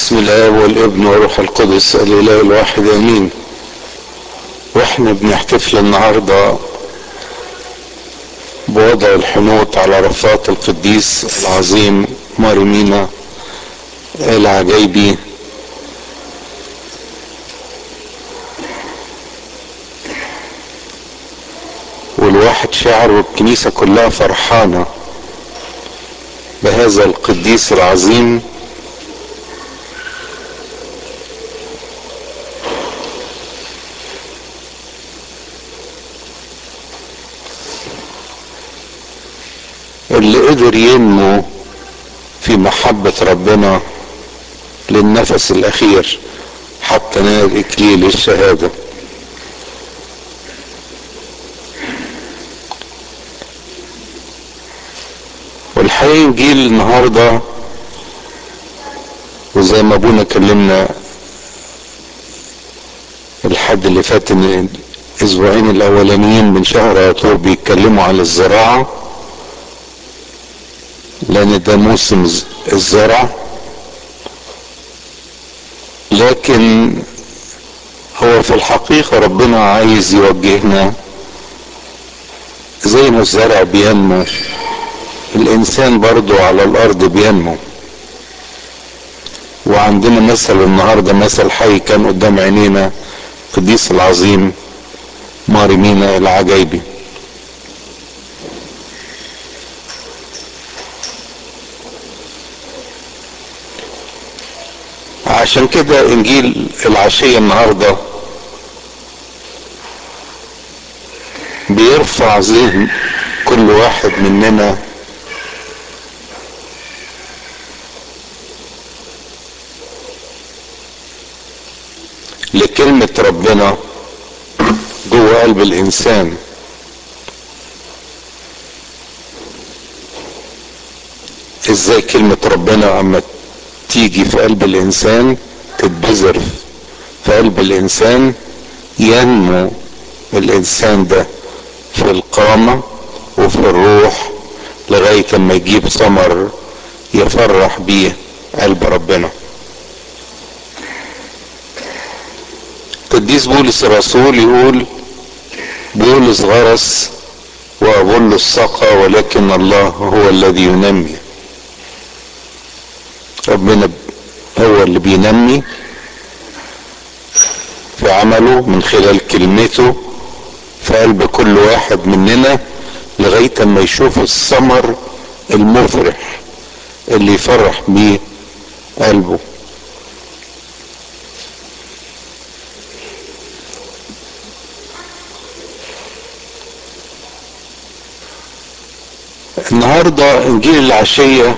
بسم الله والابن والروح القدس الاله الواحد امين واحنا بنحتفل النهارده بوضع الحنوط على رفات القديس العظيم ماريمينا العجيبي والواحد شعر والكنيسة كلها فرحانة بهذا القديس العظيم اللي قدر ينمو في محبة ربنا للنفس الأخير حتى نال إكليل الشهادة والحقيقة إنجيل النهاردة وزي ما أبونا كلمنا الحد اللي فات إن الأسبوعين الأولانيين من شهر عطور بيتكلموا عن الزراعة لان ده موسم الزرع لكن هو في الحقيقة ربنا عايز يوجهنا زي ما الزرع بينمو الانسان برضو على الارض بينمو وعندنا مثل النهاردة مثل حي كان قدام عينينا القديس العظيم ماريمينا العجيبي عشان كده انجيل العشية النهاردة بيرفع ذهن كل واحد مننا لكلمة ربنا جوه قلب الانسان ازاي كلمة ربنا اما تيجي في قلب الانسان تتبذر في قلب الانسان ينمو الانسان ده في القامة وفي الروح لغاية ما يجيب ثمر يفرح بيه قلب ربنا قديس بولس الرسول يقول بولس غرس وابولس سقى ولكن الله هو الذي ينمي ربنا هو اللي بينمي في عمله من خلال كلمته في قلب كل واحد مننا لغاية ما يشوف الثمر المفرح اللي يفرح بيه قلبه النهارده انجيل العشيه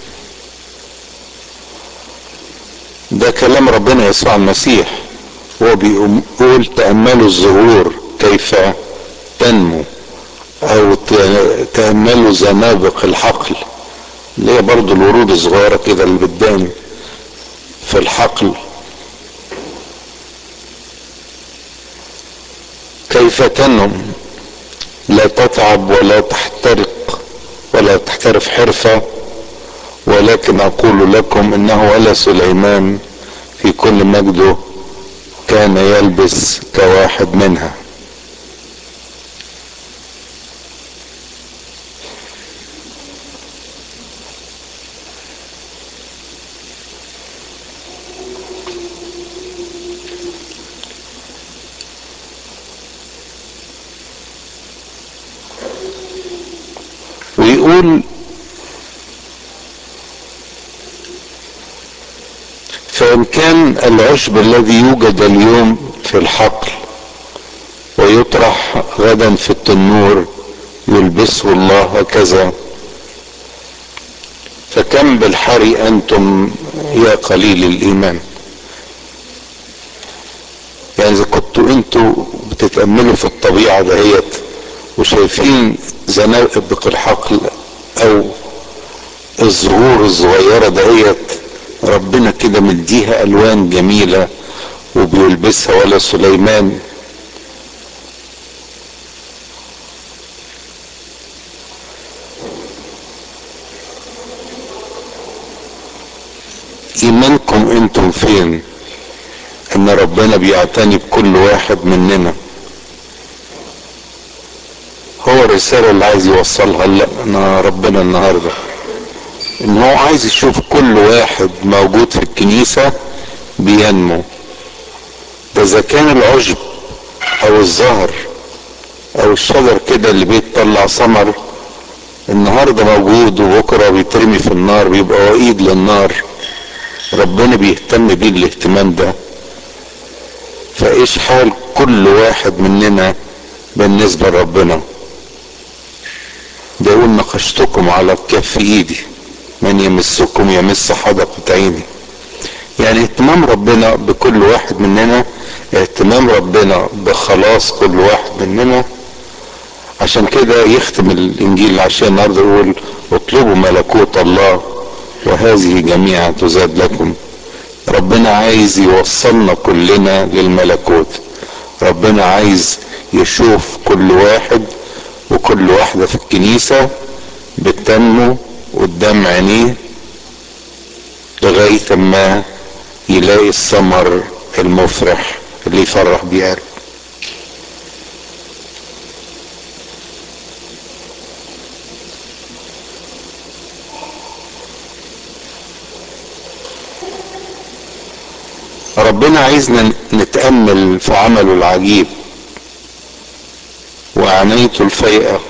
ده كلام ربنا يسوع المسيح هو بيقول تأملوا الزهور كيف تنمو او تأملوا زنابق الحقل اللي هي برضو الورود الصغيرة كده اللي بتبان في الحقل كيف تنم لا تتعب ولا تحترق ولا تحترف حرفه ولكن اقول لكم انه ولا سليمان في كل مجده كان يلبس كواحد منها ويقول فإن كان العشب الذي يوجد اليوم في الحقل ويطرح غدا في التنور يلبسه الله هكذا فكم بالحري أنتم يا قليل الإيمان يعني إذا كنتوا أنتوا بتتأملوا في الطبيعة دهيت وشايفين زنابق الحقل أو الزهور الصغيرة دهيت ربنا كده مديها الوان جميلة وبيلبسها ولا سليمان ايمانكم لكم انتم فين ان ربنا بيعتني بكل واحد مننا هو الرسالة اللي عايز يوصلها لنا ربنا النهاردة ان هو عايز يشوف كل واحد موجود في الكنيسة بينمو ده اذا كان العشب او الزهر او الشجر كده اللي بيطلع ثمر النهارده موجود وبكره بيترمي في النار بيبقى وقيد للنار ربنا بيهتم بيه الاهتمام ده فايش حال كل واحد مننا بالنسبه لربنا ده يقول نقشتكم على كف ايدي من يمسكم يمس حدقة عيني يعني اهتمام ربنا بكل واحد مننا اهتمام ربنا بخلاص كل واحد مننا عشان كده يختم الانجيل عشان النهارده يقول اطلبوا ملكوت الله وهذه جميعا تزاد لكم ربنا عايز يوصلنا كلنا للملكوت ربنا عايز يشوف كل واحد وكل واحدة في الكنيسة بتنمو قدام عينيه لغاية ما يلاقي الثمر المفرح اللي يفرح بيه قلبه ربنا عايزنا نتأمل في عمله العجيب وعنايته الفيئة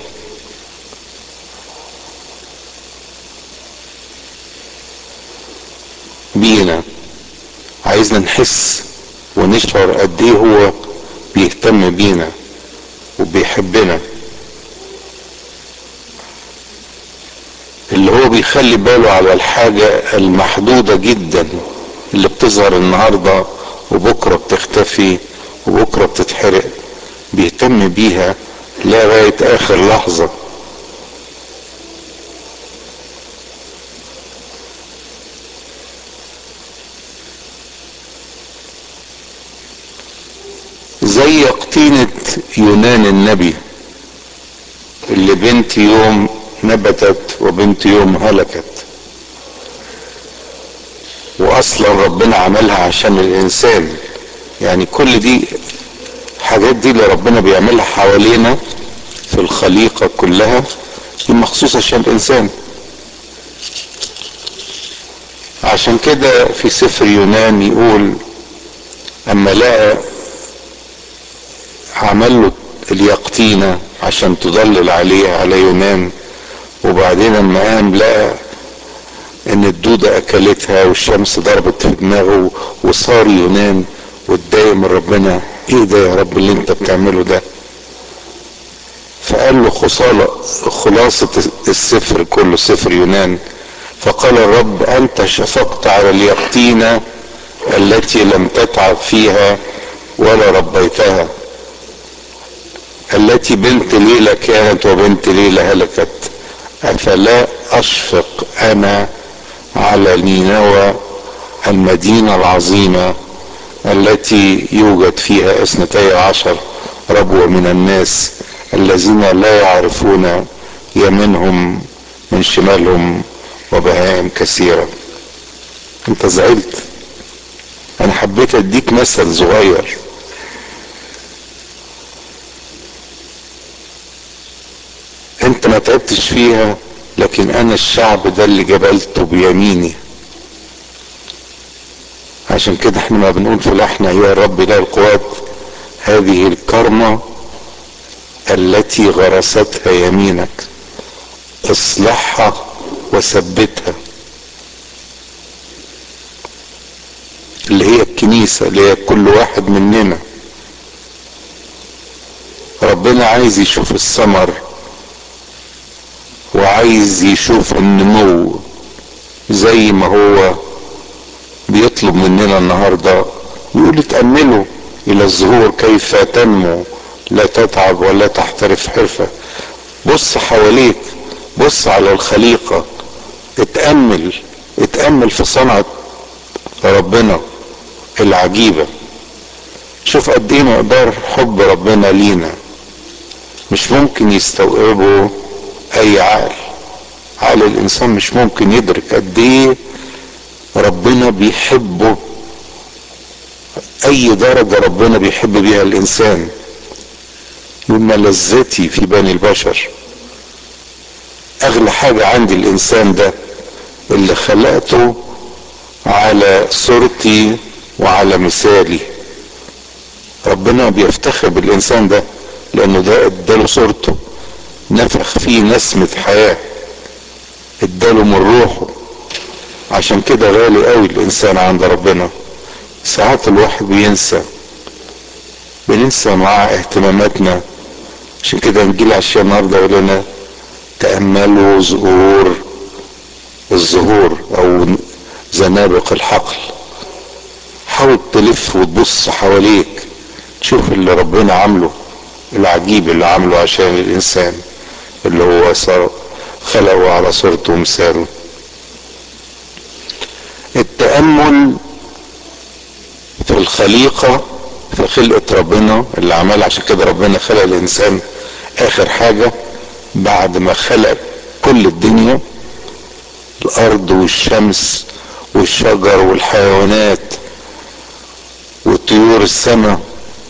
بينا عايزنا نحس ونشعر قد ايه هو بيهتم بينا وبيحبنا اللي هو بيخلي باله على الحاجة المحدودة جدا اللي بتظهر النهاردة وبكرة بتختفي وبكرة بتتحرق بيهتم بيها لغاية آخر لحظة زي قطينة يونان النبي اللي بنت يوم نبتت وبنت يوم هلكت واصلا ربنا عملها عشان الانسان يعني كل دي الحاجات دي اللي ربنا بيعملها حوالينا في الخليقة كلها دي مخصوص عشان الانسان عشان كده في سفر يونان يقول اما لقى عمل له اليقطينة عشان تضلل عليه على يونان وبعدين لما قام لقى ان الدودة اكلتها والشمس ضربت في دماغه وصار يونان واتضايق من ربنا ايه ده يا رب اللي انت بتعمله ده فقال له خلاصة السفر كله سفر يونان فقال الرب انت شفقت على اليقطينة التي لم تتعب فيها ولا ربيتها التي بنت ليلة كانت وبنت ليلة هلكت افلا اشفق انا على نينوى المدينة العظيمة التي يوجد فيها اثنتي عشر ربوة من الناس الذين لا يعرفون يمينهم من شمالهم وبهائم كثيرة انت زعلت انا حبيت اديك مثل صغير انت ما تعبتش فيها لكن انا الشعب ده اللي جبلته بيميني عشان كده احنا ما بنقول في لحن يا رب لا القوات هذه الكرمة التي غرستها يمينك اصلحها وثبتها اللي هي الكنيسة اللي هي كل واحد مننا ربنا عايز يشوف الثمر وعايز يشوف النمو زي ما هو بيطلب مننا النهاردة يقول تأملوا إلى الزهور كيف تنمو لا تتعب ولا تحترف حرفة بص حواليك بص على الخليقة اتأمل اتأمل في صنعة ربنا العجيبة شوف قد ايه مقدار حب ربنا لينا مش ممكن ربنا بيحبه اي درجة ربنا بيحب بيها الانسان مما لذتي في بني البشر اغلى حاجة عندي الانسان ده اللي خلقته على صورتي وعلى مثالي ربنا بيفتخر بالانسان ده لانه ده اداله صورته نفخ فيه نسمة حياة اداله من روحه عشان كده غالي قوي الانسان عند ربنا ساعات الواحد بينسى بننسى معاه اهتماماتنا عشان كده نجيل عشان النهارده يقول لنا تأملوا ظهور الظهور او زنابق الحقل حاول تلف وتبص حواليك تشوف اللي ربنا عامله العجيب اللي عامله عشان الانسان اللي هو صار خلقه على صورته ومثاله التأمل في الخليقة في خلقة ربنا اللي عملها عشان كده ربنا خلق الإنسان آخر حاجة بعد ما خلق كل الدنيا الأرض والشمس والشجر والحيوانات والطيور السماء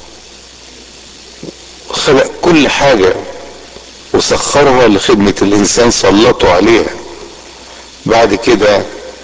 خلق كل حاجة وسخرها لخدمة الإنسان سلطوا عليها بعد كده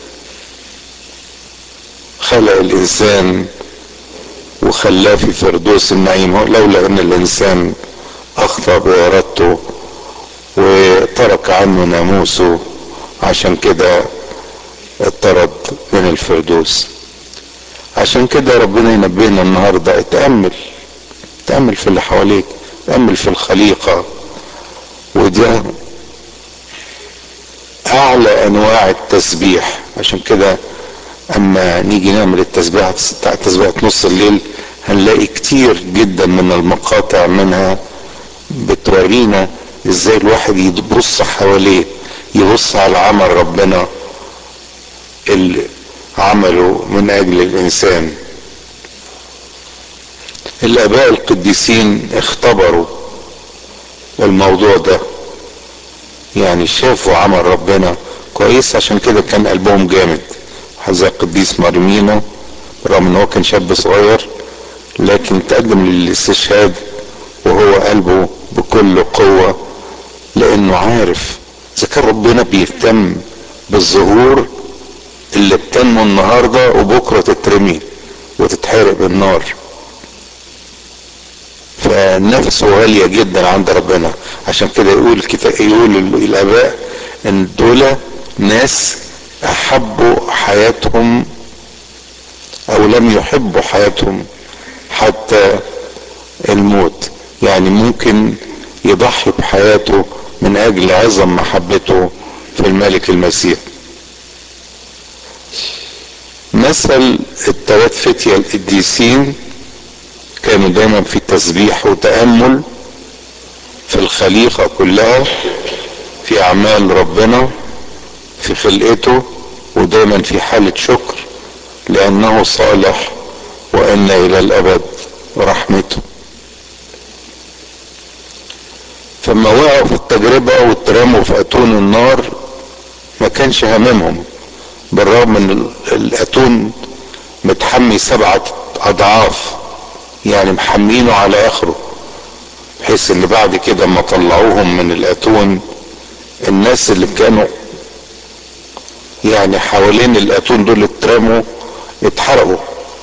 خلق الإنسان وخلاه في فردوس النعيم لولا أن الإنسان أخطأ بإرادته وترك عنه ناموسه عشان كده اطرد من الفردوس عشان كده ربنا ينبهنا النهارده اتأمل تأمل في اللي حواليك تأمل في الخليقة وده أعلى أنواع التسبيح عشان كده أما نيجي نعمل التسبيح بتاع تسبيحة نص الليل هنلاقي كتير جدا من المقاطع منها بتورينا ازاي الواحد يبص حواليه يبص على عمل ربنا اللي عمله من اجل الانسان الاباء القديسين اختبروا الموضوع ده يعني شافوا عمل ربنا كويس عشان كده كان قلبهم جامد زي القديس مرمينا رغم ان هو كان شاب صغير لكن تقدم للاستشهاد وهو قلبه بكل قوة لانه عارف اذا كان ربنا بيهتم بالظهور اللي بتنمو النهاردة وبكرة تترمي وتتحرق بالنار فنفسه غالية جدا عند ربنا عشان كده يقول كتاب يقول الاباء ان دول ناس احبوا حياتهم او لم يحبوا حياتهم حتى الموت يعني ممكن يضحي بحياته من اجل عظم محبته في الملك المسيح مثل الثلاث فتية القديسين كانوا دايما في تسبيح وتأمل في الخليقة كلها في أعمال ربنا في خلقته ودايما في حالة شكر لأنه صالح وأن إلى الأبد رحمته فما وقعوا في التجربة واترموا في أتون النار ما كانش هممهم بالرغم ان الاتون متحمي سبعة اضعاف يعني محمينه على اخره بحيث ان بعد كده اما طلعوهم من الاتون الناس اللي كانوا يعني حوالين الاتون دول اترموا اتحرقوا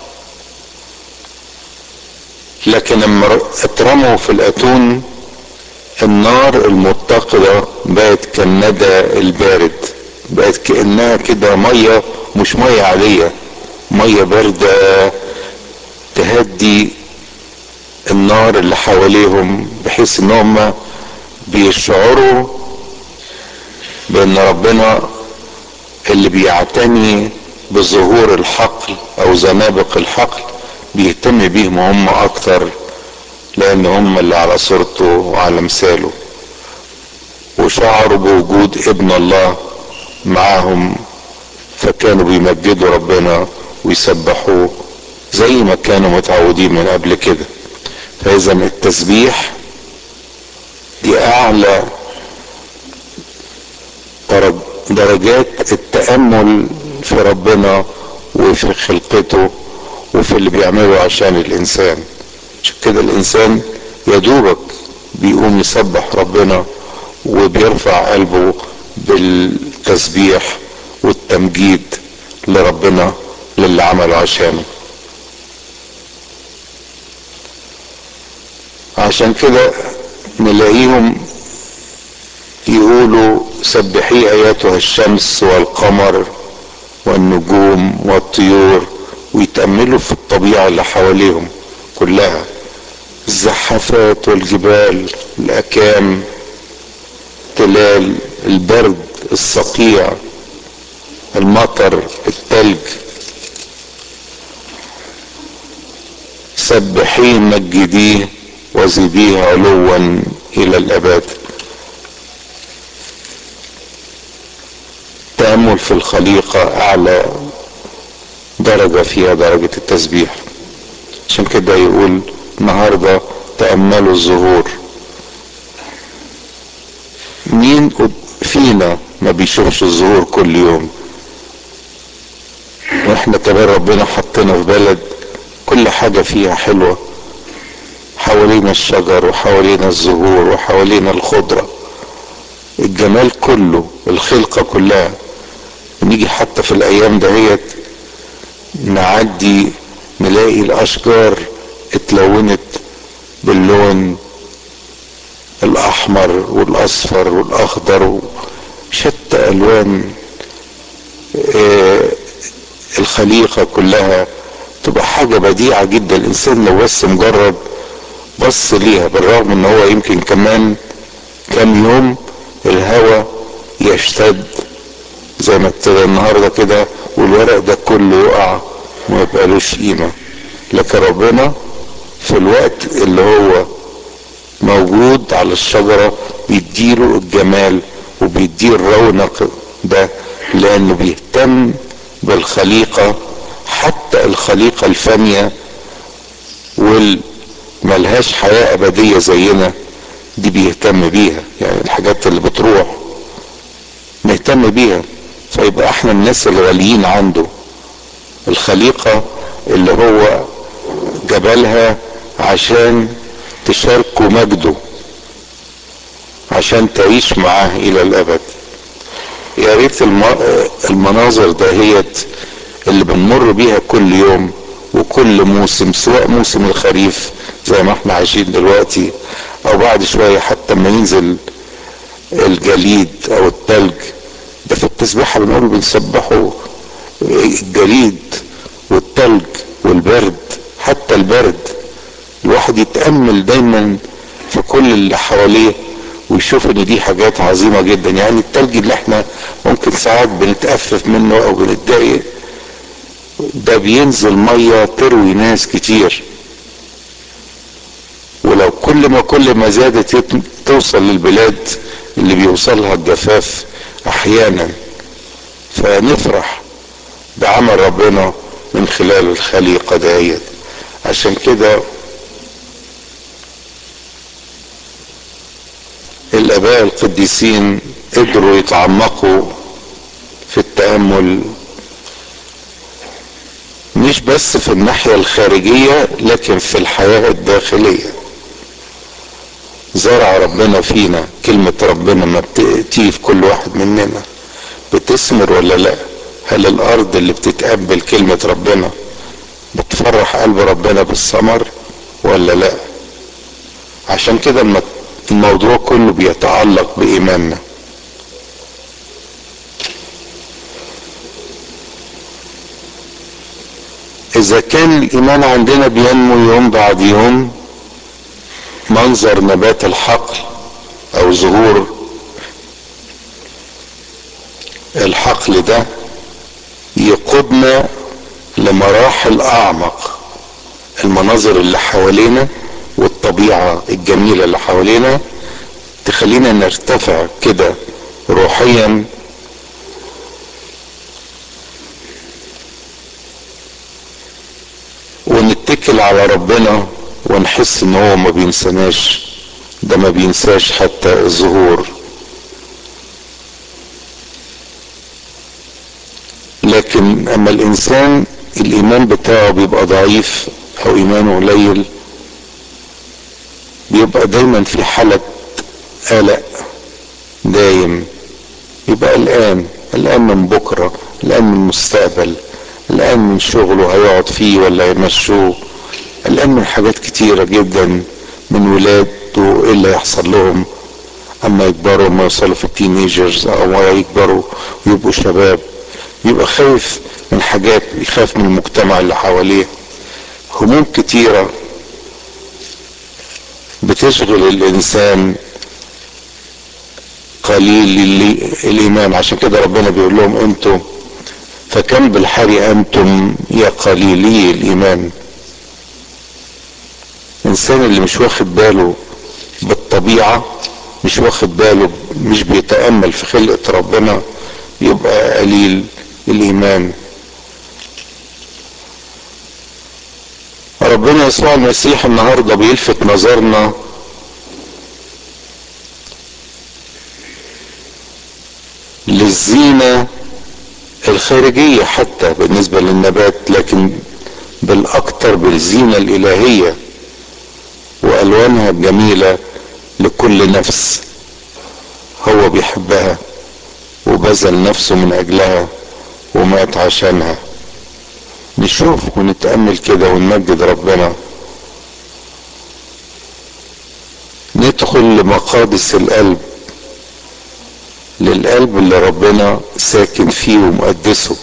لكن لما اترموا في الاتون النار المتقدة بقت كالندى البارد بقت كأنها كده مية مش مية عادية مية باردة تهدي النار اللي حواليهم بحيث ان هم بيشعروا بان ربنا اللي بيعتني بظهور الحقل او زنابق الحقل بيهتم بيهم هم اكتر لان هم اللي على صورته وعلى مثاله وشعروا بوجود ابن الله معاهم فكانوا بيمجدوا ربنا ويسبحوه زي ما كانوا متعودين من قبل كده فاذا التسبيح دي اعلى درجات التأمل في ربنا وفي خلقته وفي اللي بيعمله عشان الانسان عشان كده الانسان يدوبك بيقوم يسبح ربنا وبيرفع قلبه بالتسبيح والتمجيد لربنا للي عمله عشانه عشان كده نلاقيهم يقولوا سبحي اياتها الشمس والقمر والنجوم والطيور ويتأملوا في الطبيعة اللي حواليهم كلها الزحافات والجبال الأكام تلال البرد الصقيع المطر التلج سبحيه مجديه وزديه علوا إلى الأبد التأمل في الخليقة أعلى درجة فيها درجة التسبيح عشان كده يقول النهاردة تأملوا الظهور مين فينا ما بيشوفش الظهور كل يوم واحنا كمان ربنا حطنا في بلد كل حاجة فيها حلوة حوالينا الشجر وحوالينا الزهور وحوالينا الخضرة الجمال كله الخلقة كلها نيجي حتى في الايام دهيت نعدي نلاقي الاشجار اتلونت باللون الاحمر والاصفر والاخضر شتى الوان الخليقه كلها تبقى حاجه بديعه جدا الانسان لو بس مجرد بص ليها بالرغم ان هو يمكن كمان كام يوم الهواء يشتد زي ما ابتدى النهارده كده والورق ده كله يقع وما يبقالوش قيمه لكن ربنا في الوقت اللي هو موجود على الشجره بيديله الجمال وبيديه الرونق ده لانه بيهتم بالخليقه حتى الخليقه الفانيه والملهاش حياه ابديه زينا دي بيهتم بيها يعني الحاجات اللي بتروح نهتم بيها فيبقى احنا الناس الغاليين عنده الخليقة اللي هو جبلها عشان تشاركوا مجده عشان تعيش معاه الى الابد يا ريت المناظر دهيت اللي بنمر بيها كل يوم وكل موسم سواء موسم الخريف زي ما احنا عايشين دلوقتي او بعد شوية حتى ما ينزل الجليد او التلج ده في التسبيحة بنقول بنسبحوا الجليد والتلج والبرد حتى البرد الواحد يتأمل دايما في كل اللي حواليه ويشوف ان دي حاجات عظيمة جدا يعني التلج اللي احنا ممكن ساعات بنتأفف منه او بنتضايق ده بينزل مية تروي ناس كتير ولو كل ما كل ما زادت توصل للبلاد اللي بيوصلها الجفاف احيانا فنفرح بعمل ربنا من خلال الخليقة ديت عشان كده الاباء القديسين قدروا يتعمقوا في التأمل مش بس في الناحية الخارجية لكن في الحياة الداخلية زرع ربنا فينا كلمة ربنا ما بتيجي في كل واحد مننا بتثمر ولا لا هل الارض اللي بتتقبل كلمة ربنا بتفرح قلب ربنا بالثمر ولا لا عشان كده الموضوع كله بيتعلق بإيماننا إذا كان الإيمان عندنا بينمو يوم بعد يوم منظر نبات الحقل أو ظهور الحقل ده يقودنا لمراحل أعمق المناظر اللي حوالينا والطبيعة الجميلة اللي حوالينا تخلينا نرتفع كده روحيا ونتكل على ربنا ونحس ان هو ما بينسناش ده ما بينساش حتى الظهور لكن اما الانسان الايمان بتاعه بيبقى ضعيف او ايمانه قليل بيبقى دايما في حالة قلق دايم يبقى قلقان قلقان من بكرة قلقان من المستقبل قلقان من شغله هيقعد فيه ولا يمشوه قلقان من حاجات كتيرة جدا من ولاده ايه اللي هيحصل لهم اما يكبروا اما يوصلوا في التينيجرز او يكبروا ويبقوا شباب يبقى خايف من حاجات يخاف من المجتمع اللي حواليه هموم كتيرة بتشغل الانسان قليل الايمان عشان كده ربنا بيقول لهم انتم فكم بالحري انتم يا قليلي الايمان الانسان اللي مش واخد باله بالطبيعة مش واخد باله مش بيتأمل في خلقة ربنا يبقى قليل الايمان ربنا يسوع المسيح النهاردة بيلفت نظرنا للزينة الخارجية حتى بالنسبة للنبات لكن بالاكتر بالزينة الالهية والوانها الجميلة لكل نفس هو بيحبها وبذل نفسه من اجلها ومات عشانها نشوف ونتأمل كده ونمجد ربنا ندخل لمقادس القلب للقلب اللي ربنا ساكن فيه ومقدسه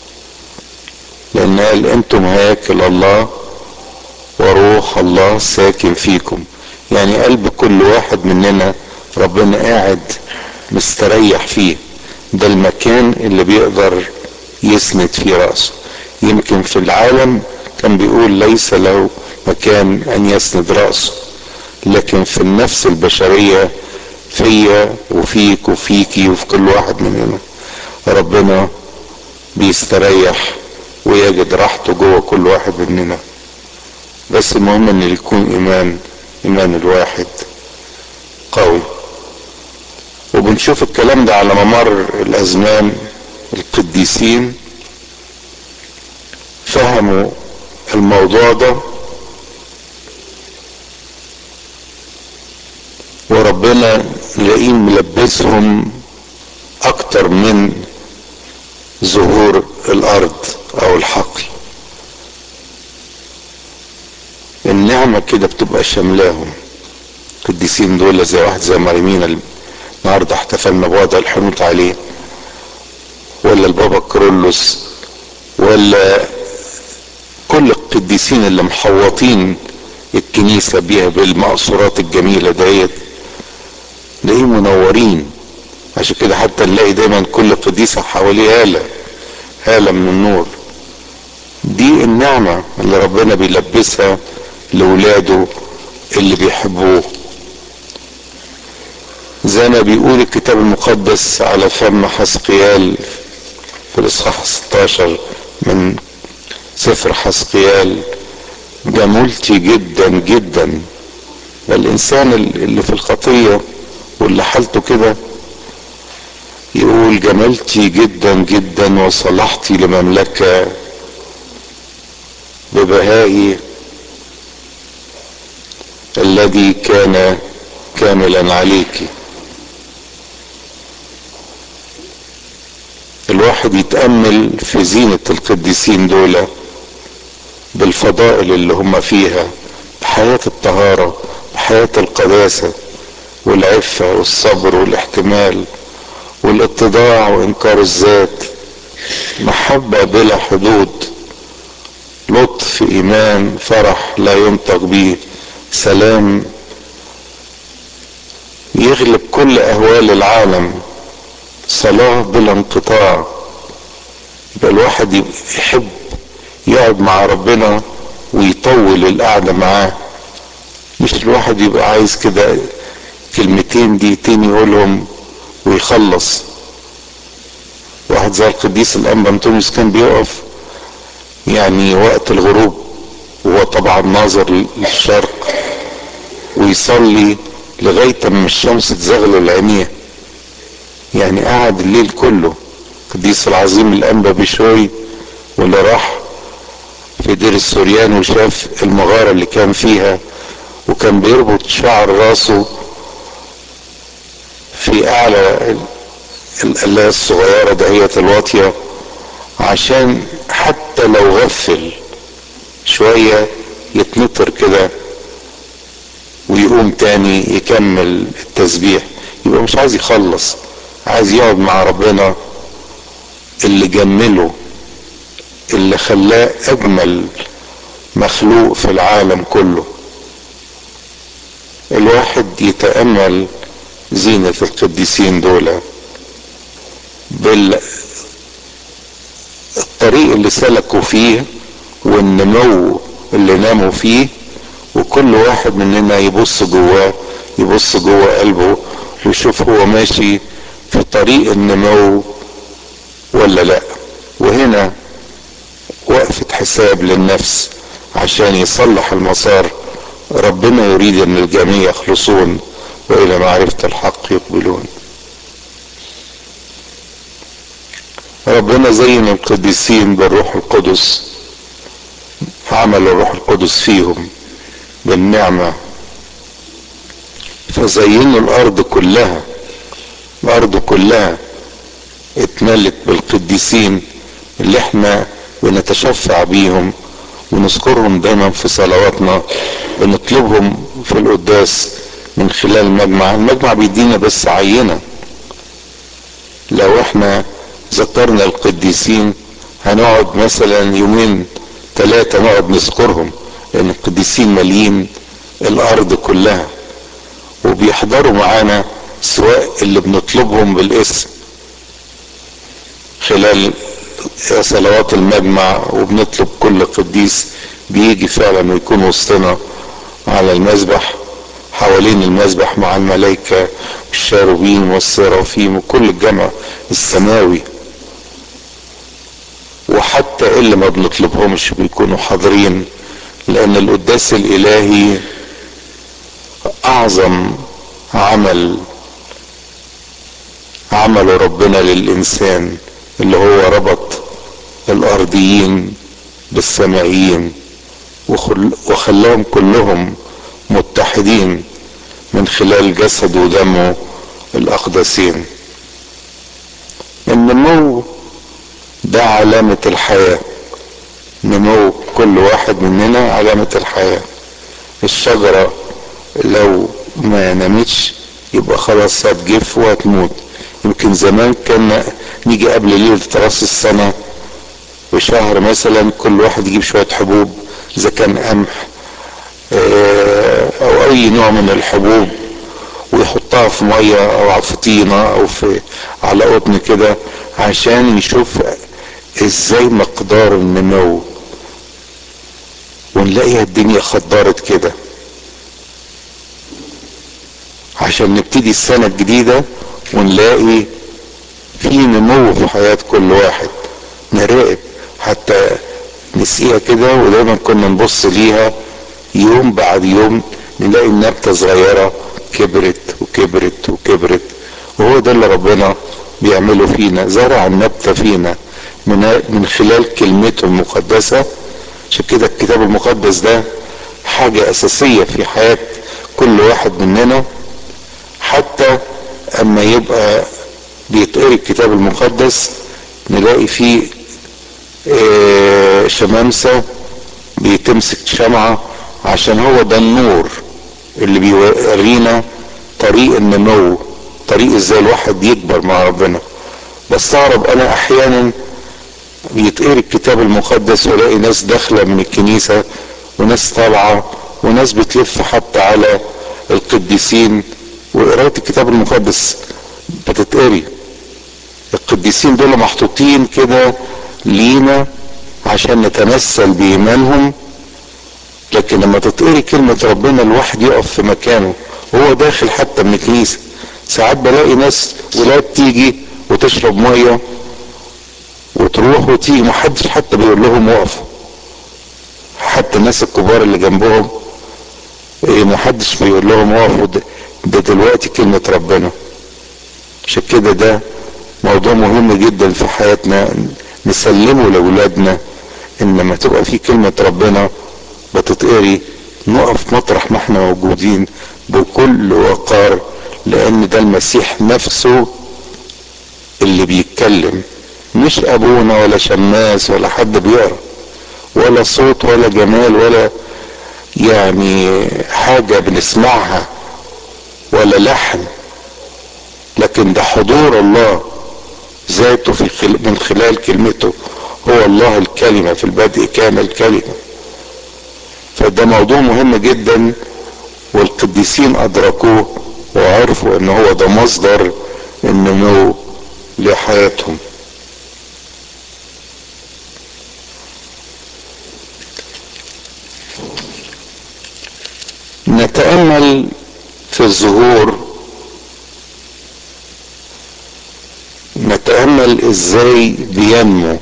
لان قال انتم هياكل الله وروح الله ساكن فيكم يعني قلب كل واحد مننا ربنا قاعد مستريح فيه ده المكان اللي بيقدر يسند فيه رأسه يمكن في العالم كان بيقول ليس له مكان ان يسند رأسه لكن في النفس البشرية فيا وفيك وفيكي وفي كل واحد مننا ربنا بيستريح ويجد راحته جوه كل واحد مننا بس المهم ان يكون ايمان ايمان الواحد قوي وبنشوف الكلام ده على ممر الازمان القديسين فهموا الموضوع ده وربنا نلاقيه ملبسهم اكتر من ظهور الارض او الحقل النعمة كده بتبقى شملاهم القديسين دول زي واحد زي مريمين النهارده احتفلنا بوضع الحنوط عليه ولا البابا كرولوس ولا كل القديسين اللي محوطين الكنيسة بيها بالمقصورات الجميلة ديت نلاقيهم منورين عشان كده حتى نلاقي دايما كل قديسة حواليه هالة هالة من النور دي النعمة اللي ربنا بيلبسها لولاده اللي بيحبوه زي ما بيقول الكتاب المقدس على فم حسقيال في الاصحاح 16 من سفر حسقيال جملتي جدا جدا الانسان اللي في الخطيه واللي حالته كده يقول جملتي جدا جدا وصلحتي لمملكه ببهائي الذي كان كاملا عليك الواحد يتأمل في زينة القديسين دول بالفضائل اللي هم فيها بحياة الطهارة بحياة القداسة والعفة والصبر والاحتمال والاتضاع وانكار الذات محبة بلا حدود لطف ايمان فرح لا ينطق به سلام يغلب كل اهوال العالم صلاة بلا انقطاع يبقى الواحد يحب يقعد مع ربنا ويطول القعدة معاه مش الواحد يبقى عايز كده كلمتين دقيقتين يقولهم ويخلص واحد زي القديس الانبا انطونيوس كان بيقف يعني وقت الغروب وهو طبعا ناظر للشرق ويصلي لغاية ما الشمس تزغلل عينيه يعني قعد الليل كله القديس العظيم الانبا بشوي واللي راح في دير السوريان وشاف المغارة اللي كان فيها وكان بيربط شعر راسه في اعلى القلاية الصغيرة دهية الواطية عشان حتى لو غفل شوية يتنطر كده ويقوم تاني يكمل التسبيح يبقى مش عايز يخلص عايز يقعد مع ربنا اللي جمله اللي خلاه اجمل مخلوق في العالم كله الواحد يتأمل زينة القديسين دول بالطريق اللي سلكوا فيه والنمو اللي ناموا فيه وكل واحد مننا يبص جواه يبص جوه قلبه ويشوف هو ماشي في طريق النمو ولا لا وهنا وقفة حساب للنفس عشان يصلح المسار ربنا يريد ان الجميع يخلصون والى معرفة الحق يقبلون ربنا زين القديسين بالروح القدس عمل الروح القدس فيهم بالنعمة فزينوا الارض كلها الارض كلها اتملت بالقديسين اللي احنا بنتشفع بيهم ونذكرهم دايما في صلواتنا بنطلبهم في القداس من خلال المجمع المجمع بيدينا بس عينة لو احنا ذكرنا القديسين هنقعد مثلا يومين ثلاثة نقعد نذكرهم لان القديسين مالين الارض كلها وبيحضروا معانا سواء اللي بنطلبهم بالاسم خلال صلوات المجمع وبنطلب كل قديس بيجي فعلا ويكون وسطنا على المذبح حوالين المذبح مع الملائكة والشاروبين والسرافيم وكل الجمع السماوي وحتى اللي ما بنطلبهمش بيكونوا حاضرين لان القداس الالهي اعظم عمل عمله ربنا للانسان اللي هو ربط الارضيين بالسمائيين وخلاهم كلهم متحدين من خلال جسد ودمه الاقدسين النمو ده علامة الحياة نمو كل واحد مننا علامة الحياة الشجرة لو ما نمتش يبقى خلاص هتجف وهتموت يمكن زمان كان نيجي قبل ليلة راس السنة بشهر مثلا كل واحد يجيب شوية حبوب اذا كان قمح او اي نوع من الحبوب ويحطها في مية او على طينة او في على قطن كده عشان يشوف ازاي مقدار النمو ونلاقيها الدنيا خضرت كده عشان نبتدي السنة الجديدة ونلاقي في نمو في حياة كل واحد نراقب حتى نسقيها كده ودايما كنا نبص ليها يوم بعد يوم نلاقي النبتة صغيرة كبرت وكبرت وكبرت وهو ده اللي ربنا بيعمله فينا زرع النبتة فينا من, من خلال كلمته المقدسة عشان كده الكتاب المقدس ده حاجة أساسية في حياة كل واحد مننا حتى أما يبقى بيتقري الكتاب المقدس نلاقي فيه شمامسة بتمسك شمعة عشان هو ده النور اللي بيورينا طريق النمو طريق ازاي الواحد يكبر مع ربنا بستغرب انا احيانا بيتقري الكتاب المقدس والاقي ناس داخله من الكنيسه وناس طالعه وناس بتلف حتى على القديسين وقرايه الكتاب المقدس بتتقري القديسين دول محطوطين كده لينا عشان نتمثل بإيمانهم لكن لما تتقري كلمة ربنا الواحد يقف في مكانه وهو داخل حتى من الكنيسة ساعات بلاقي ناس ولاد تيجي وتشرب مية وتروح وتيجي محدش حتى بيقول لهم وقفوا حتى الناس الكبار اللي جنبهم محدش بيقول لهم وقفوا ده, ده دلوقتي كلمة ربنا عشان كده ده موضوع مهم جدا في حياتنا نسلمه لاولادنا ان لما تبقى في كلمة ربنا بتتقري نقف مطرح ما احنا موجودين بكل وقار لان ده المسيح نفسه اللي بيتكلم مش ابونا ولا شماس ولا حد بيقرا ولا صوت ولا جمال ولا يعني حاجة بنسمعها ولا لحن لكن ده حضور الله ذاته في خل... من خلال كلمته هو الله الكلمة في البدء كان الكلمة فده موضوع مهم جدا والقديسين أدركوه وعرفوا ان هو ده مصدر النمو لحياتهم نتأمل في الظهور نتأمل ازاي بينمو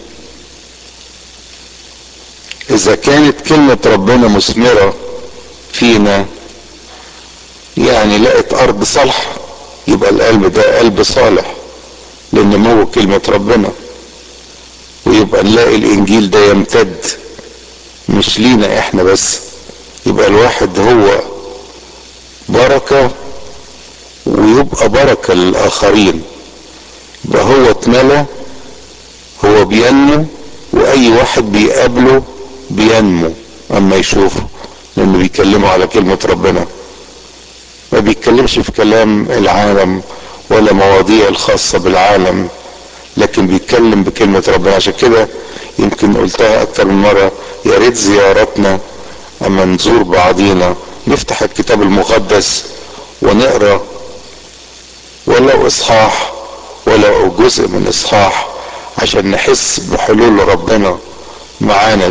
اذا كانت كلمة ربنا مثمرة فينا يعني لقت ارض صالحة يبقى القلب ده قلب صالح لنمو كلمة ربنا ويبقى نلاقي الانجيل ده يمتد مش لينا احنا بس يبقى الواحد هو بركة ويبقى بركة للآخرين يبقى هو اتملى هو بينمو وأي واحد بيقابله بينمو أما يشوفه لأنه بيكلمه على كلمة ربنا ما بيتكلمش في كلام العالم ولا مواضيع الخاصة بالعالم لكن بيتكلم بكلمة ربنا عشان كده يمكن قلتها أكتر من مرة يا ريت زياراتنا أما نزور بعضينا نفتح الكتاب المقدس ونقرا ولو اصحاح ولو جزء من اصحاح عشان نحس بحلول ربنا معانا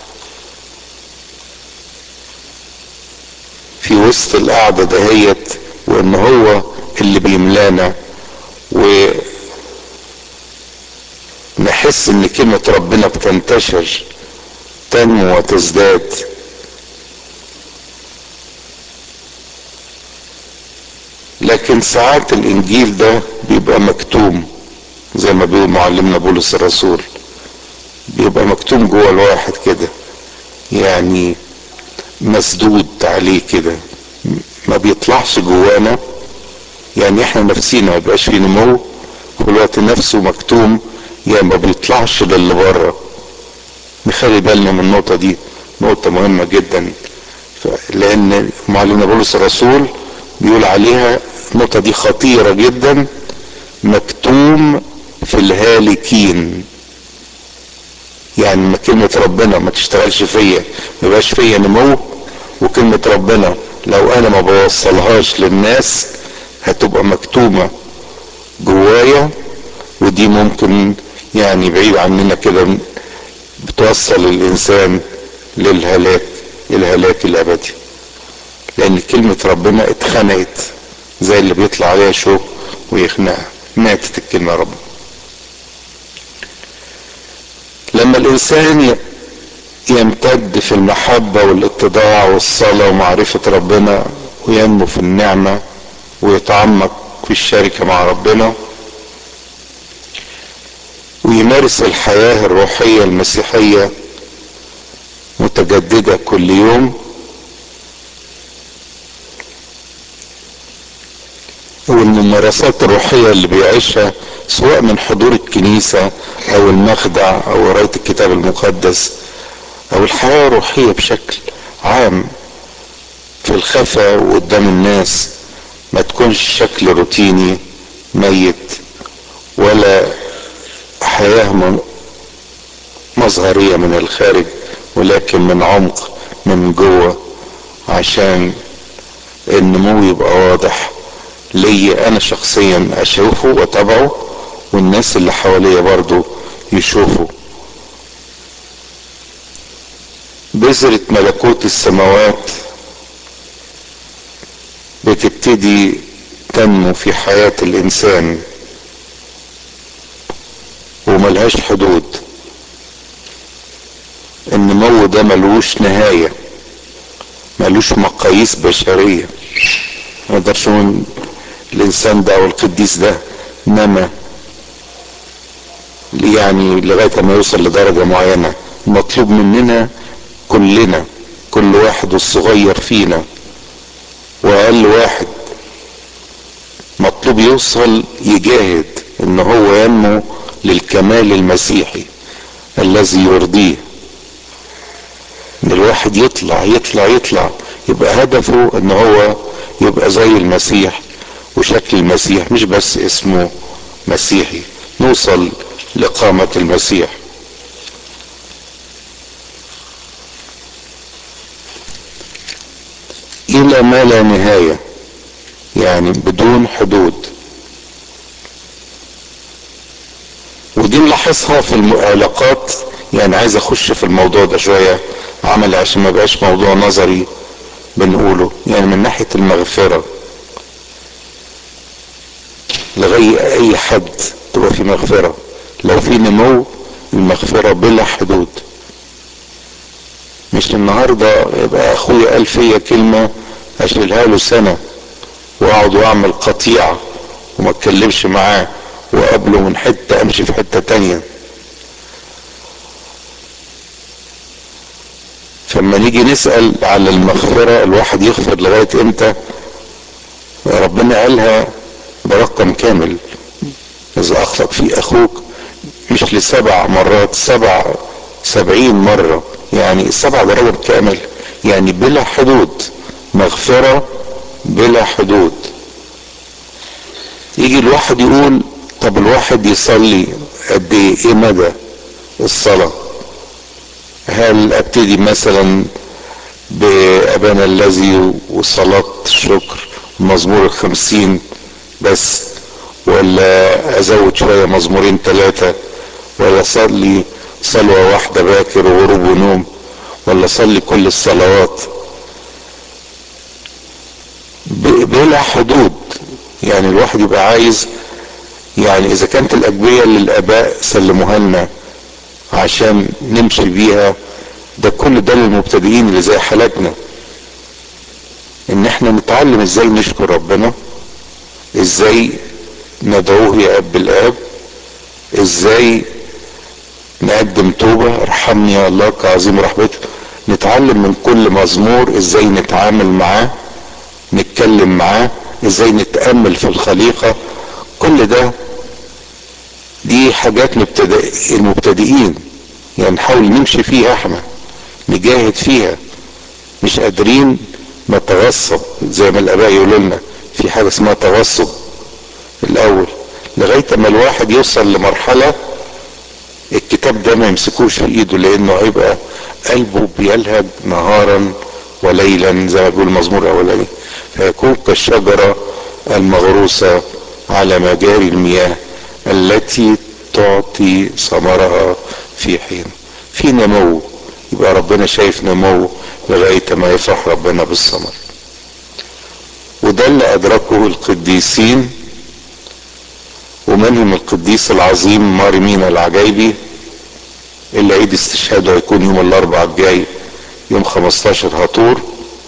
في وسط القعدة دهيت وان هو اللي بيملانا ونحس ان كلمة ربنا بتنتشر تنمو وتزداد لكن ساعات الانجيل ده بيبقى مكتوم زي ما بيقول معلمنا بولس الرسول بيبقى مكتوم جوه الواحد كده يعني مسدود عليه كده ما بيطلعش جوانا يعني احنا نفسينا ما بيبقاش في نمو في الوقت نفسه مكتوم يعني ما بيطلعش للي بره نخلي بالنا من النقطه دي نقطه مهمه جدا لان معلمنا بولس الرسول بيقول عليها النقطة دي خطيرة جدا مكتوم في الهالكين يعني ما كلمة ربنا ما تشتغلش فيا ما يبقاش فيا نمو وكلمة ربنا لو انا ما بوصلهاش للناس هتبقى مكتومة جوايا ودي ممكن يعني بعيد عننا كده بتوصل الانسان للهلاك الهلاك الابدي لان كلمة ربنا اتخنقت زي اللي بيطلع عليها شوك ويخنقها ماتت الكلمة رب لما الانسان يمتد في المحبة والاتضاع والصلاة ومعرفة ربنا وينمو في النعمة ويتعمق في الشركة مع ربنا ويمارس الحياة الروحية المسيحية متجددة كل يوم والممارسات الروحية اللي بيعيشها سواء من حضور الكنيسة او المخدع او قراية الكتاب المقدس او الحياة الروحية بشكل عام في الخفا وقدام الناس ما تكونش شكل روتيني ميت ولا حياة مظهرية من الخارج ولكن من عمق من جوه عشان النمو يبقى واضح ليا انا شخصيا اشوفه واتابعه والناس اللي حواليا برضو يشوفوا بذرة ملكوت السماوات بتبتدي تنمو في حياة الانسان وملهاش حدود النمو ده ملوش نهاية ملوش مقاييس بشرية ما نقدرش نقول الانسان ده او القديس ده نما يعني لغاية ما يوصل لدرجة معينة مطلوب مننا كلنا كل واحد والصغير فينا واقل واحد مطلوب يوصل يجاهد ان هو ينمو للكمال المسيحي الذي يرضيه ان الواحد يطلع يطلع يطلع يبقى هدفه ان هو يبقى زي المسيح وشكل المسيح مش بس اسمه مسيحي نوصل لقامة المسيح الى ما لا نهاية يعني بدون حدود ودي نلاحظها في العلاقات يعني عايز اخش في الموضوع ده شوية عملي عشان ما بقاش موضوع نظري بنقوله يعني من ناحية المغفرة لغاية اي حد تبقى في مغفرة لو في نمو المغفرة بلا حدود مش النهاردة يبقى اخويا قال فيا كلمة اشيلها له سنة واقعد واعمل قطيعة وما اتكلمش معاه وقابله من حتة امشي في حتة تانية فلما نيجي نسأل على المغفرة الواحد يغفر لغاية امتى ربنا قالها برقم كامل اذا اخطأ في اخوك مش لسبع مرات سبع سبعين مرة يعني السبع ده رقم كامل يعني بلا حدود مغفرة بلا حدود يجي الواحد يقول طب الواحد يصلي قد ايه ايه مدى الصلاة هل ابتدي مثلا بابانا الذي وصلاة الشكر مزمور الخمسين بس ولا ازود شوية مزمورين ثلاثة ولا اصلي صلوة واحدة باكر وغروب ونوم ولا اصلي كل الصلوات بلا حدود يعني الواحد يبقى عايز يعني اذا كانت الاجبية اللي الاباء سلموها لنا عشان نمشي بيها ده كل ده للمبتدئين اللي زي حالتنا ان احنا نتعلم ازاي نشكر ربنا ازاي ندعوه يا اب الاب ازاي نقدم توبة ارحمني يا الله كعظيم رحمتك نتعلم من كل مزمور ازاي نتعامل معاه نتكلم معاه ازاي نتأمل في الخليقة كل ده دي حاجات مبتدئ المبتدئين يعني نحاول نمشي فيها احنا نجاهد فيها مش قادرين نتغصب زي ما الاباء يقولوا لنا في حاجه اسمها تغصب الاول لغايه اما الواحد يوصل لمرحله الكتاب ده ما يمسكوش في ايده لانه هيبقى قلبه بيلهج نهارا وليلا زي ما بيقول المزمور الاولاني فيكون كالشجره المغروسه على مجاري المياه التي تعطي ثمرها في حين في نمو يبقى ربنا شايف نمو لغاية ما يفرح ربنا بالثمر وده اللي أدركه القديسين ومنهم القديس العظيم مارمين العجايبي اللي عيد استشهاده هيكون يوم الأربعاء الجاي يوم 15 هطور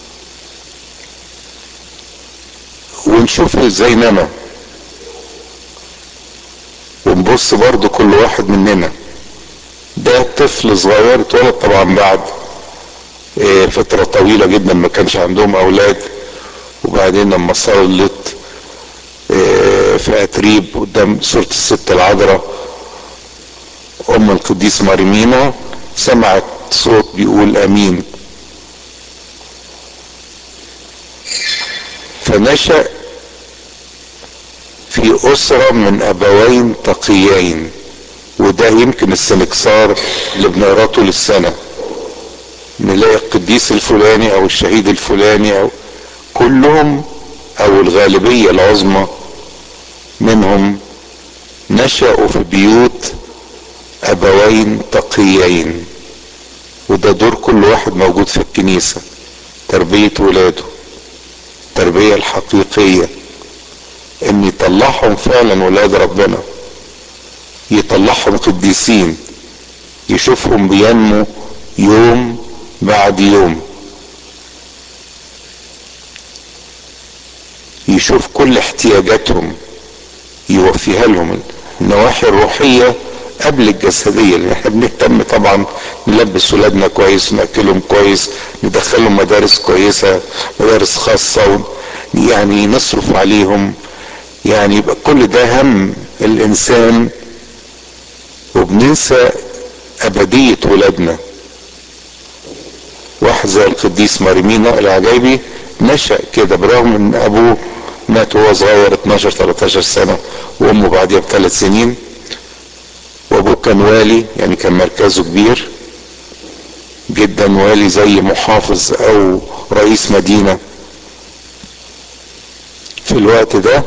ونشوف ازاي نما ونبص برضو كل واحد مننا ده طفل صغير اتولد طبعا بعد اه فترة طويلة جدا ما كانش عندهم اولاد وبعدين لما صلت اه في اتريب قدام سورة الست العذراء ام القديس مريمينا سمعت صوت بيقول امين فنشأ في أسرة من أبوين تقيين وده يمكن السنكسار اللي بنقراه طول السنة نلاقي القديس الفلاني أو الشهيد الفلاني أو كلهم أو الغالبية العظمى منهم نشأوا في بيوت أبوين تقيين وده دور كل واحد موجود في الكنيسة تربية ولاده التربية الحقيقية ان يطلعهم فعلا ولاد ربنا يطلعهم قديسين يشوفهم بينمو يوم بعد يوم يشوف كل احتياجاتهم يوفيها لهم النواحي الروحية قبل الجسدية لان احنا بنهتم طبعا نلبس ولادنا كويس وناكلهم كويس ندخلهم مدارس كويسة مدارس خاصة يعني نصرف عليهم يعني يبقى كل ده هم الانسان وبننسى ابدية ولادنا واحد زي القديس ماريمينا العجايبي نشأ كده برغم ان ابوه مات وهو صغير 12 13 سنة وامه بعديها بثلاث سنين وابوه كان والي يعني كان مركزه كبير جدا والي زي محافظ او رئيس مدينة في الوقت ده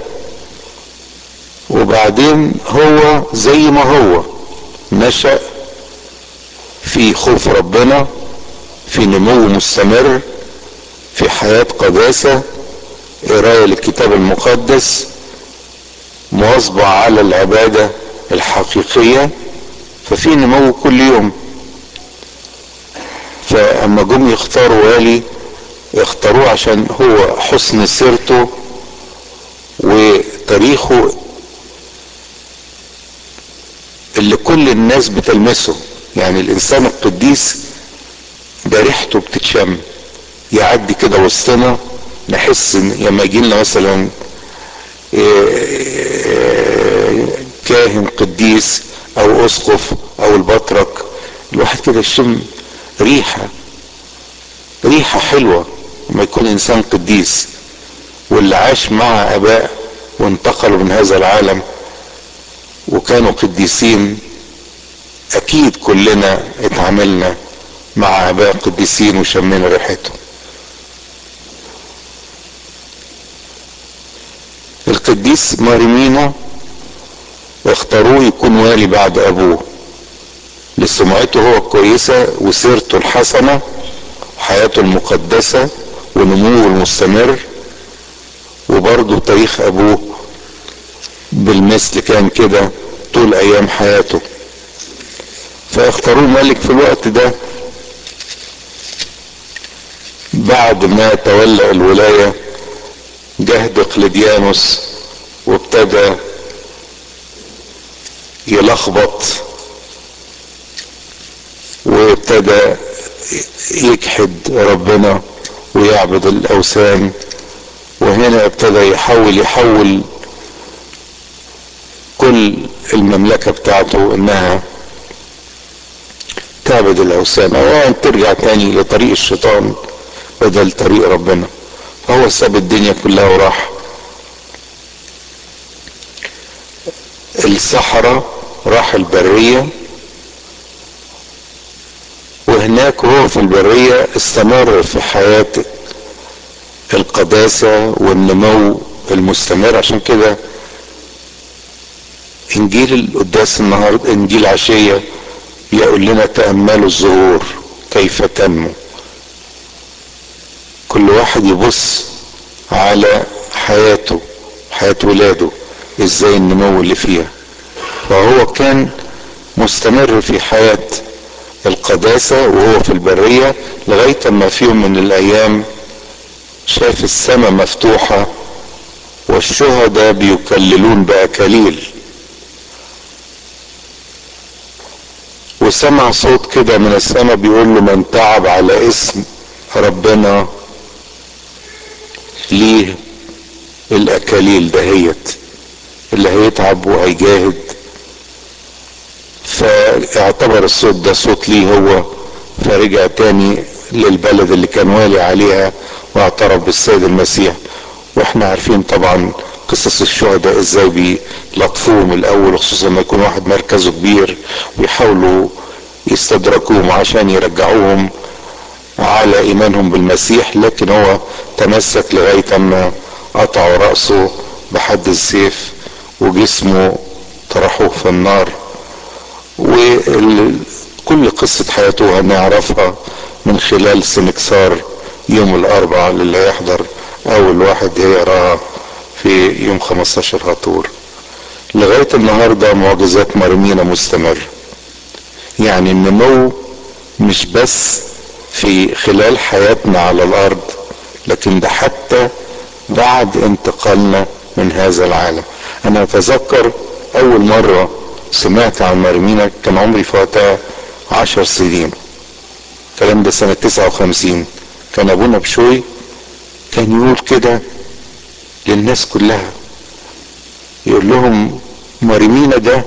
وبعدين هو زي ما هو نشأ في خوف ربنا في نمو مستمر في حياة قداسة قراية للكتاب المقدس مواظبة على العبادة الحقيقية ففي نمو كل يوم فأما جم يختاروا والي اختاروه عشان هو حسن سيرته وتاريخه اللي كل الناس بتلمسه يعني الانسان القديس ده ريحته بتتشم يعدي كده وسطنا نحس ان لما يجي لنا مثلا كاهن قديس او اسقف او البطرك الواحد كده يشم ريحه ريحه حلوه لما يكون انسان قديس واللي عاش مع اباء وانتقلوا من هذا العالم وكانوا قديسين اكيد كلنا اتعاملنا مع اباء قديسين وشمينا ريحتهم القديس ماريمينو اختاروه يكون والي بعد ابوه لسمعته هو كويسة وسيرته الحسنة حياته المقدسة ونموه المستمر وبرضه تاريخ ابوه بالمثل كان كده طول ايام حياته فاختاروه ملك في الوقت ده بعد ما تولى الولاية جه دقلديانوس وابتدى يلخبط وابتدى يجحد ربنا ويعبد الاوثان وهنا ابتدى يحاول يحول كل المملكة بتاعته انها تعبد الاوثان او ان ترجع تاني لطريق الشيطان بدل طريق ربنا فهو ساب الدنيا كلها وراح الصحراء راح البرية وهناك وهو في البرية استمر في حياة القداسة والنمو المستمر عشان كده انجيل القداس النهارده انجيل عشيه يقول لنا تاملوا الزهور كيف تنمو كل واحد يبص على حياته حياة ولاده ازاي النمو اللي فيها فهو كان مستمر في حياة القداسة وهو في البرية لغاية ما في يوم من الايام شاف السماء مفتوحة والشهداء بيكللون بأكاليل وسمع صوت كده من السماء بيقول له من تعب على اسم ربنا ليه الاكاليل دهيت اللي هيتعب وهيجاهد فاعتبر الصوت ده صوت ليه هو فرجع تاني للبلد اللي كان والي عليها واعترف بالسيد المسيح واحنا عارفين طبعا قصص الشهداء ازاي بيلطفوهم الاول وخصوصا لما يكون واحد مركزه كبير ويحاولوا يستدركوهم عشان يرجعوهم على ايمانهم بالمسيح لكن هو تمسك لغاية اما قطعوا رأسه بحد السيف وجسمه طرحوه في النار وكل قصة حياته هنعرفها من خلال سنكسار يوم الاربعاء اللي هيحضر اول واحد هيقراها في يوم 15 هطور لغاية النهاردة معجزات مرمينا مستمر يعني النمو مش بس في خلال حياتنا على الارض لكن ده حتى بعد انتقالنا من هذا العالم انا اتذكر اول مرة سمعت عن مرمينا كان عمري في وقتها عشر سنين الكلام ده سنة تسعة وخمسين كان ابونا بشوي كان يقول كده للناس كلها يقول لهم مريمينا ده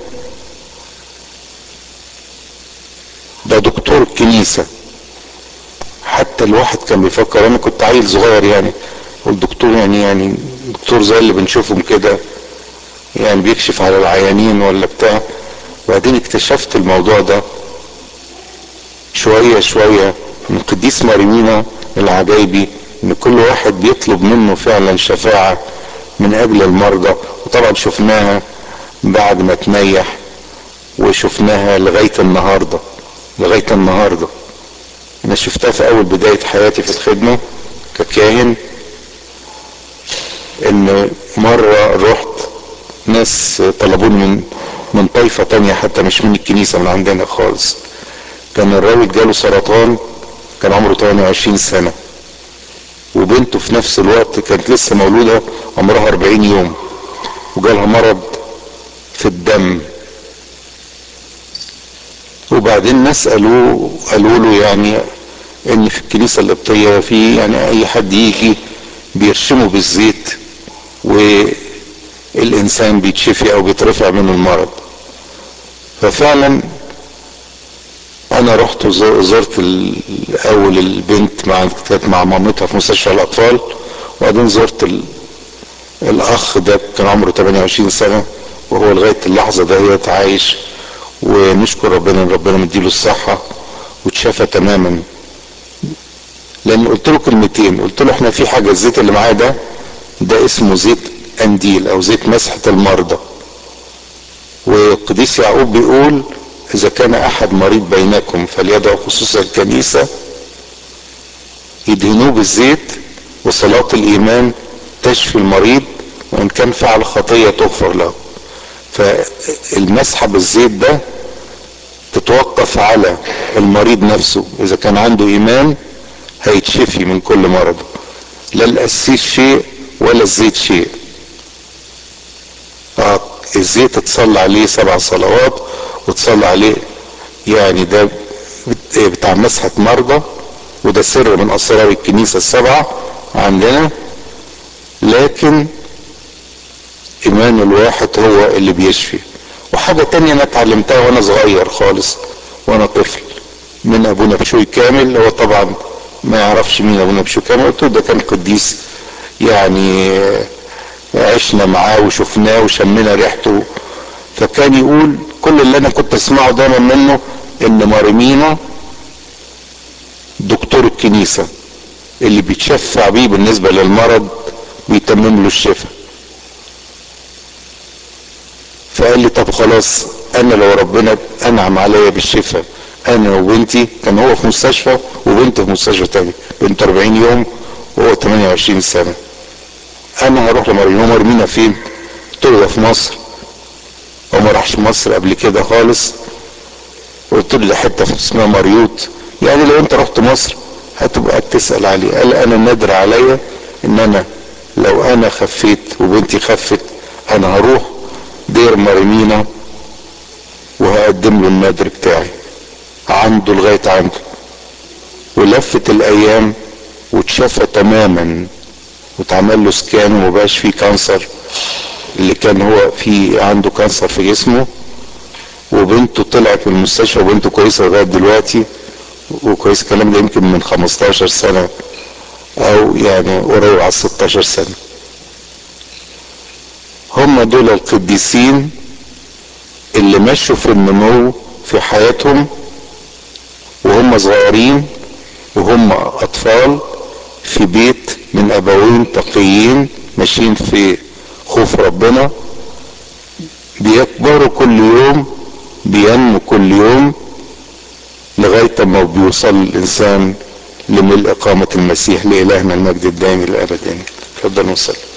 ده دكتور الكنيسة حتى الواحد كان بيفكر انا كنت عيل صغير يعني والدكتور يعني يعني دكتور زي اللي بنشوفهم كده يعني بيكشف على العيانين ولا بتاع وبعدين اكتشفت الموضوع ده شوية شوية من قديس مريمينا العجايبي ان كل واحد بيطلب منه فعلا شفاعة من اجل المرضى وطبعا شفناها بعد ما تنيح وشفناها لغاية النهاردة لغاية النهاردة انا شفتها في اول بداية حياتي في الخدمة ككاهن ان مرة رحت ناس طلبوني من من طائفة تانية حتى مش من الكنيسة من عندنا خالص كان الراجل جاله سرطان كان عمره 28 سنة وبنته في نفس الوقت كانت لسه مولودة عمرها 40 يوم وجالها مرض في الدم وبعدين ناس قالوا قالوا له يعني ان في الكنيسة القبطية في يعني اي حد يجي بيرشمه بالزيت والانسان بيتشفي او بيترفع منه المرض ففعلا انا رحت زرت الاول البنت مع كانت مع مامتها في مستشفى الاطفال وبعدين زرت ال... الاخ ده كان عمره 28 سنه وهو لغايه اللحظه دهيت عايش ونشكر ربنا ان ربنا مديله الصحه واتشفى تماما لان قلت له كلمتين قلت له احنا في حاجه الزيت اللي معايا ده ده اسمه زيت انديل او زيت مسحه المرضى وقديس يعقوب بيقول اذا كان احد مريض بينكم فليدعو خصوصا الكنيسة يدهنوه بالزيت وصلاة الايمان تشفي المريض وان كان فعل خطية تغفر له فالمسحة بالزيت ده تتوقف على المريض نفسه اذا كان عنده ايمان هيتشفي من كل مرض لا القسيس شيء ولا الزيت شيء آه الزيت اتصلى عليه سبع صلوات وتصلي عليه يعني ده بتاع مسحة مرضى وده سر من اسرار الكنيسة السبعة عندنا لكن ايمان الواحد هو اللي بيشفي وحاجة تانية انا اتعلمتها وانا صغير خالص وانا طفل من ابونا بشوي كامل هو طبعا ما يعرفش مين ابونا بشوي كامل قلت ده كان قديس يعني عشنا معاه وشفناه وشمينا ريحته فكان يقول كل اللي انا كنت اسمعه دايما منه ان مارمينا دكتور الكنيسة اللي بيتشفع بيه بالنسبة للمرض بيتمم له الشفاء فقال لي طب خلاص انا لو ربنا انعم عليا بالشفاء انا وبنتي كان هو في مستشفى وبنته في مستشفى تاني بنت 40 يوم وهو 28 سنة انا هروح لمارمينا مارمينا فين قلت له ده في مصر هو ما راحش مصر قبل كده خالص قلت له ده حته اسمها مريوط يعني لو انت رحت مصر هتبقى تسال عليه قال انا نادر عليا ان انا لو انا خفيت وبنتي خفت انا هروح دير مريمينا وهقدم له النادر بتاعي عنده لغايه عنده ولفت الايام واتشفى تماما واتعمل له سكان ومبقاش فيه كانسر اللي كان هو في عنده كانسر في جسمه وبنته طلعت من المستشفى وبنته كويسه لغايه دلوقتي وكويس الكلام ده يمكن من 15 سنه او يعني قريب على 16 سنه هم دول القديسين اللي مشوا في النمو في حياتهم وهم صغيرين وهم اطفال في بيت من ابوين تقيين ماشيين في خوف ربنا بيكبروا كل يوم بينمو كل يوم لغاية ما بيوصل الإنسان لملء إقامة المسيح لإلهنا المجد الدائم الأبدين تفضل وصلي